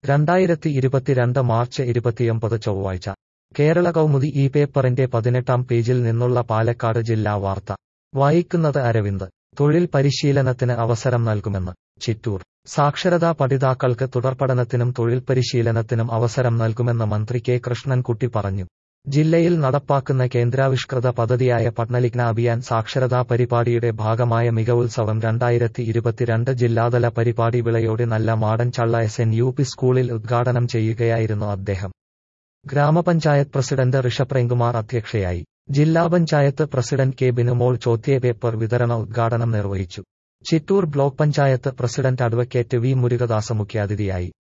രണ്ടായിരത്തി ഇരുപത്തിരണ്ട് മാർച്ച് ഇരുപത്തിയൊമ്പത് ചൊവ്വാഴ്ച കേരള കൗമുദി ഈ പേപ്പറിന്റെ പതിനെട്ടാം പേജിൽ നിന്നുള്ള പാലക്കാട് ജില്ലാ വാർത്ത വായിക്കുന്നത് അരവിന്ദ് തൊഴിൽ പരിശീലനത്തിന് അവസരം നൽകുമെന്ന് ചിറ്റൂർ സാക്ഷരതാ പഠിതാക്കൾക്ക് തുടർപഠനത്തിനും തൊഴിൽ പരിശീലനത്തിനും അവസരം നൽകുമെന്ന് മന്ത്രി കെ കൃഷ്ണൻകുട്ടി പറഞ്ഞു ജില്ലയിൽ നടപ്പാക്കുന്ന കേന്ദ്രാവിഷ്കൃത പദ്ധതിയായ പഠനലിഗ്ന അഭിയാൻ സാക്ഷരതാ പരിപാടിയുടെ ഭാഗമായ മികവുത്സവം രണ്ടായിരത്തി ഇരുപത്തിരണ്ട് ജില്ലാതല പരിപാടി Vilayodu Nalla Madan Challa S N U P സ്കൂളിൽ ഉദ്ഘാടനം ചെയ്യുകയായിരുന്നു അദ്ദേഹം ഗ്രാമപഞ്ചായത്ത് പ്രസിഡന്റ് ഋഷഭ് പ്രേംകുമാർ അധ്യക്ഷയായി ജില്ലാ പഞ്ചായത്ത് പ്രസിഡന്റ് കെ ബിനുമോൾ ചോദ്യപേപ്പർ വിതരണ ഉദ്ഘാടനം നിർവഹിച്ചു Chittur block panchayat president advocate V Murugadas മുഖ്യാതിഥിയായി